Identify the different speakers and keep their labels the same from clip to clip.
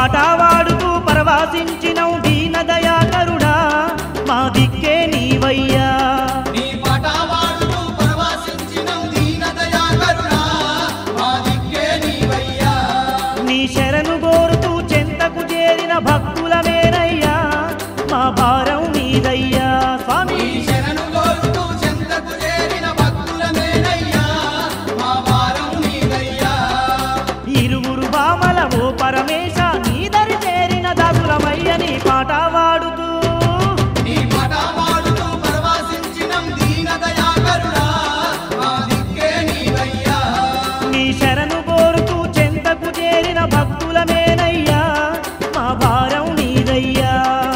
Speaker 1: పాట వాడుతూ పరవాసించినవు దీన దయాకరుడా మా దిక్కే నీవయ్యా
Speaker 2: నీ పాట వాడుతూ పరవశించినం దీన దయాకరుడా మా దిక్కే నీవయ్యా
Speaker 1: నీ శరణు కోరుతూ చెంతకు చేరిన భక్తులమేనయ్యా మా భారం నీదయ్యా స్వామి
Speaker 2: నీ శరణు కోరుతూ చెంతకు చేరిన భక్తులమేనయ్యా మా భారం నీదయ్యా
Speaker 1: ఇరువురు బామల ఓ పరమేశ నీ దరి చేరిన దాసులమయ్య నీ పాట వాడుతూ
Speaker 2: నీ పాట వాడుతూ పరవశించినం దీన దయాకరుడా మా దిక్కే నీవయ్యా
Speaker 1: నీ శరణు కోరుతూ చెంతకు చేరిన భక్తులమేనయ్యా మా భారం నీదయ్యా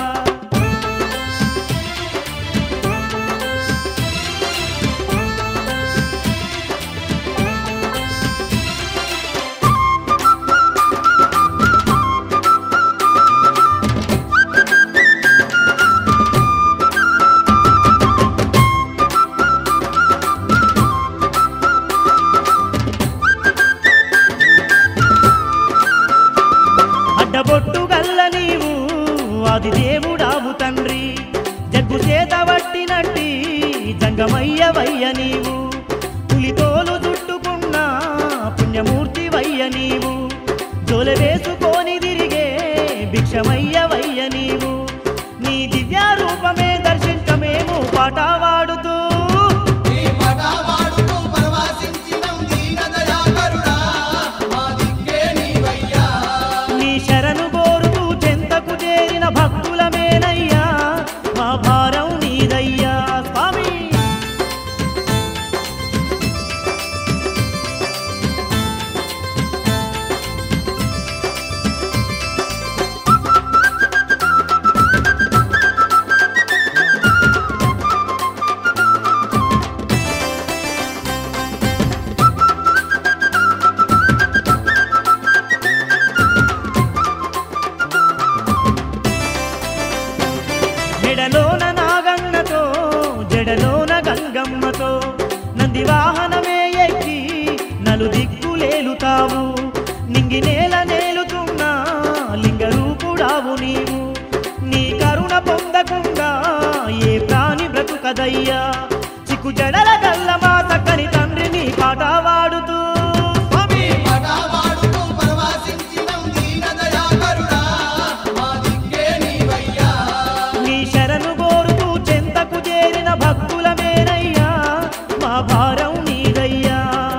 Speaker 1: అడ్డబొట్టు గల్ల నీవు అది దేవుడావు తండ్రి జగ్గు చేత పట్టినట్టి జంగమయ్య వయ్య నీవు పులితోలు చుట్టుకున్న పుణ్యమూర్తి వయ్య నీవు జోలె వేసుకొని తిరిగే భిక్షమయ్య వయ్య నీవు నీ దివ్య రూపమే దర్శించమేము పాట వాడుతూ
Speaker 2: నీ పాట వాడుతూ పరవశించినం దీన దయాకరుడా మా దిక్కే నీవయ్యా
Speaker 1: నీ శరణు కోరుతూ చెంతకు చేరిన భక్తులమేనయ్యా మా భారం నీదయ్యా స్వామి మెడలోన నాగన్నతో జడలోన గంగమ్మతో నంది వాహనమే ఎక్కి నలు దిక్కులేలుతావు నింగి నేల నేలుతున్నా లింగ రూపుడావు నీవు నీ కరుణ పొందకుండా ఏ ప్రాణి బ్రతుకదయ్యా చిక్కు జడల గల్ల మా చక్కని తండ్రి నీ పాట వాడుతూ స్వామి
Speaker 2: పాట వాడుతూ పరవశించినం దీన దయాకరుడా మా దిక్కే నీవయ్యా
Speaker 1: నీ శరణు కోరుతూ చెంతకు చేరిన భక్తులమేనయ్యా మా భారం నీదయ్యా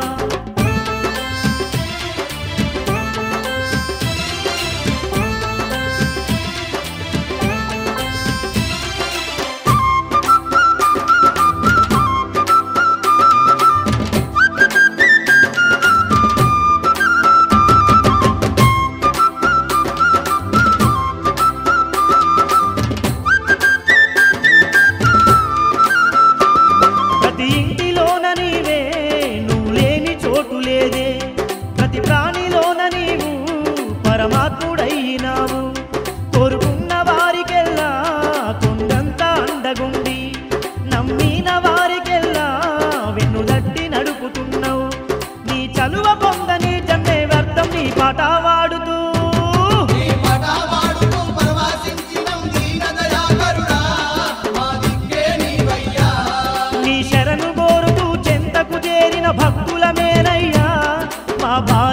Speaker 1: ప్రతి ఇంటిలోన నీవే నువ్వు లేని చోటు లేదే ప్రతి ప్రాణిలోన నీవు పరమాత్ముడైనావు కోరుకున్న వారికెల్లా కొండంత అండగుండి నమ్మిన వారికెల్లా వెన్నుదట్టి నడుపుతున్నావు నీ చలువ పొందని జన్మే వ్యర్థం నీ పాట వాడుతూ
Speaker 2: నీ పాట వాడుతూ పరవశించినం దీన దయాకరుడా మా దిక్కే నీవయ్యా
Speaker 1: నీ శరణు కోరుతూ చెంతకు చేరిన భక్తులమేనయ్యా మా భార